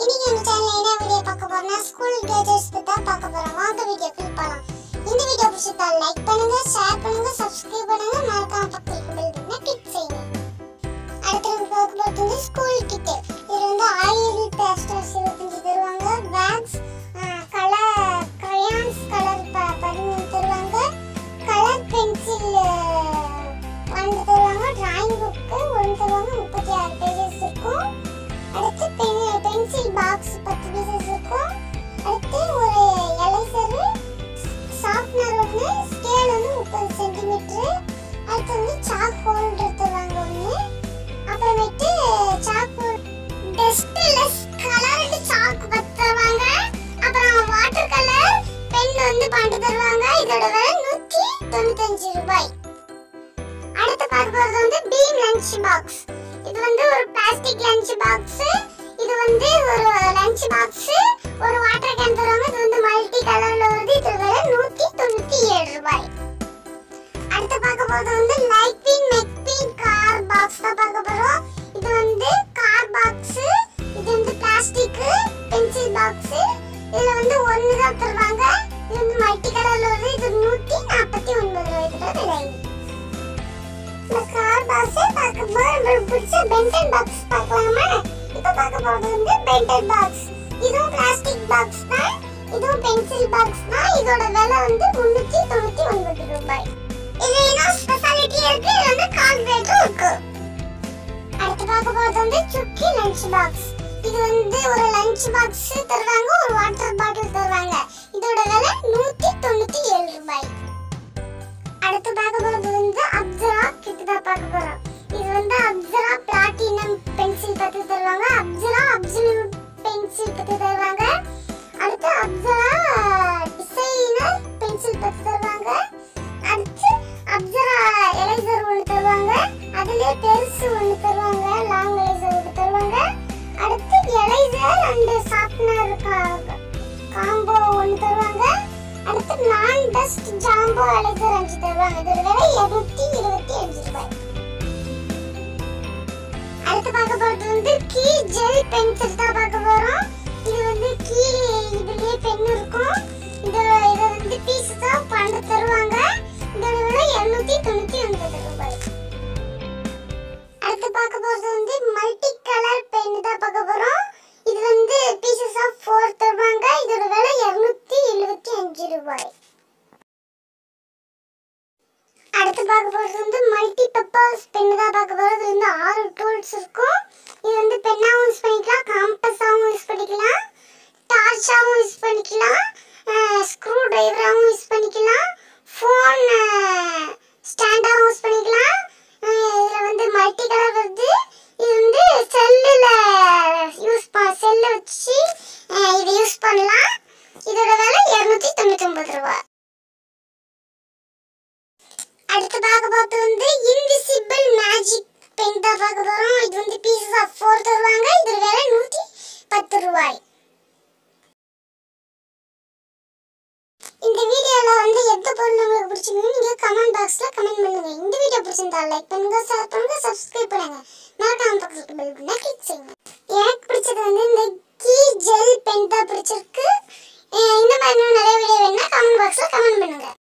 இன்னைக்கு நம்ம சேனல்ல என்ன வீடியோ பார்க்க போறோம்னா ஸ்கூல் கேஜெட்ஸ் பத்தி தான் பார்க்க போறோம் வாங்க வீடியோ கிளிக் பண்ணலாம் இந்த வீடியோ பிடிச்சிருந்தா லைக் பண்ணுங்க ஷேர் பண்ணுங்க சப்ஸ்கிரைப் பண்ணுங்க மறக்காம பக்கத்துல பெல் பட்டனை கிளிக் செய்யுங்க அடுத்து நம்ம பார்க்க போறது வந்து ஸ்கூல் கிட் இது வந்து ஆயிரம் பேஸ்டர்ஸ் இருபத்தஞ்சு தருவாங்க பேக்ஸ் கலர் crayons கலர் பதிமூணு தருவாங்க கலர் பென்சில் ஒன்று தருவாங்க டிராயிங் புக்கு ஒன்று தருவாங்க முப்பத்தி ஆறு பேஜஸ் இருக்கும் அடுத்து பென் பென்சில் பாக்ஸ் பத்து பீசஸ் இருக்கும் அடுத்து ஒரு எலைசரு ஷார்ப்னர் ஒன்று ஸ்கேல் வந்து முப்பது சென்டிமீட்டர் அடுத்து வந்து சாக் ஹோல்டர் தருவாங்க ஒன்று அப்புறமேட்டு சாக் டஸ்ட்லெஸ் கலர்டு சாக் பத்து தருவாங்க அப்புறம் வாட்டர் கலர் பென் வந்து பண்டு தருவாங்க இதோட விலை நூற்றி தொண்ணூத்தஞ்சு ரூபாய் அடுத்து பார்க்க போறது வந்து பீம் லஞ்ச் பாக்ஸ் இது வந்து ஒரு பிளாஸ்டிக் லஞ்ச் பாக்ஸ் இது வந்து ஒரு லஞ்ச் பாக்ஸ் ஒரு வாட்டர் கேன் தருவாங்க இது வந்து மல்டி கலர்ல வருது இது விலை நூத்தி தொண்ணூத்தி ஏழு ரூபாய் அடுத்து பார்க்க போறது வந்து லைட்வின் மெக்வின் கார் பாக்ஸ் தான் பார்க்க போறோம் இது வந்து கார் பாக்ஸ் இது வந்து பிளாஸ்டிக் பென்சில் பாக்ஸ் இதுல வந்து ஒன்னு தான் தருவாங்க இது வந்து மல்டி கலர்ல வருது இது நூத்தி நாற்பத்தி ஒன்பது ரூபாய்க்கு விலை இந்த கார் பாக்ஸ் பார்க்க போது நம்மளுக்கு பிடிச்ச பென்டன் பாக்ஸ் பார்க்கலாமா இப்போ பார்க்க போறது வந்து பென்டன் பாக்ஸ் இதுவும் பிளாஸ்டிக் பாக்ஸ் தான் இதுவும் பென்சில் பாக்ஸ் தான் இதோட விலை வந்து முன்னூத்தி தொண்ணூத்தி ஒன்பது ரூபாய் இது என்ன ஸ்பெஷாலிட்டி இருக்கு இது வந்து கால்குலேட்டர் இருக்கு அடுத்து பார்க்க போறது வந்து சுக்கி லஞ்ச் பாக்ஸ் இது வந்து ஒரு லஞ்ச் பாக்ஸ் தருவாங்க ஒரு வாட்டர் பாட்டில் தருவாங்க இதோட விலை நூத்தி தொண்ணூத்தி ஏழு ரூபாய் அடுத்து பார்க்க போறது வந்து அப்சரா கிட் தான் பார்க்க போறோம் இது வந்து அப்சரா பிளாட்டினம் பென்சில் பத்தி தருவாங்க அப்சரா அப்சல்யூட் பென்சில் பத்தி தருவாங்க அடுத்து அப்சரா டிசைனர் பென்சில் பத்தி தருவாங்க அடுத்து அப்சரா எலைசர் ஒன்று தருவாங்க அதுலயே பெருசு ஒன்று தருவாங்க லாங் எலைசர் ஒன்று தருவாங்க அடுத்து எலைசர் அண்ட் ஷார்ப்னர் காம்போ ஒன்று தருவாங்க அடுத்து நான் டஸ்ட் ஜாம்போ எலைசர் அஞ்சு தருவாங்க இதோட விலை இருநூத்தி இருபத்தி அஞ்சு ரூபாய் அடுத்து பார்க்க போறது வந்து கீ ஜெல் பென்சில் தான் பார்க்க போறோம் இது வந்து கீ இதுலயே பென் இருக்கும் இது இதை வந்து பீஸ் தான் பண்ண தருவாங்க இதோட விலை இருநூத்தி தொண்ணூத்தி ஒன்பது ரூபாய் அடுத்து பார்க்க போறது வந்து மல்டி கலர் பென் தான் பார்க்க போறோம் இது வந்து பீசஸ் ஆஃப் ஃபோர் தருவாங்க இதோட விலை இருநூத்தி எழுபத்தி அஞ்சு ரூபாய் அடுத்து பார்க்க போறது வந்து மல்டி பர்பஸ் பென் தான் பார்க்க போறது இது வந்து ஆறு டூல்ஸ் இருக்கும் இது வந்து பென்னாவும் யூஸ் பண்ணிக்கலாம் காம்பஸாவும் யூஸ் பண்ணிக்கலாம் டார்ச்சாவும் யூஸ் பண்ணிக்கலாம் ஸ்க்ரூ டிரைவராகவும் யூஸ் பண்ணிக்கலாம் ஃபோன் ஸ்டாண்டாகவும் யூஸ் பண்ணிக்கலாம் இதில் வந்து மல்டி கலர் வருது இது வந்து செல்லில் யூஸ் ப செல்லு வச்சு அஹ், இதை யூஸ் பண்ணலாம் இதோட விலை இரநூத்தி தொண்ணூத்தி ஒன்பது ரூபா அடுத்து பார்க்க போறது வந்து இன்விசிபிள் மேஜிக் பென் தான் பார்க்க போறோம் இது வந்து பீசஸ் ஆஃப் ஃபோர் தருவாங்க இதோட விலை நூத்தி பத்து ரூபாய் இந்த வீடியோல வந்து எந்த பொருள் உங்களுக்கு பிடிச்சிருந்தது நீங்க கமெண்ட் பாக்ஸ்ல கமெண்ட் பண்ணுங்க இந்த வீடியோ பிடிச்சிருந்தா லைக் பண்ணுங்க ஷேர் பண்ணுங்க சப்ஸ்கிரைப் பண்ணுங்க மறக்காம பக்கத்துல பெல் பட்டனை கிளிக் செய்யுங்க எனக்கு பிடிச்சது வந்து இந்த கீ ஜெல் பென் தான் பிடிச்சிருக்கு அஹ் இந்த மாதிரி இன்னும் நிறைய வீடியோ வேணும்னா கமெண்ட் பாக்ஸ்ல கமெண்ட் பண்ணுங்க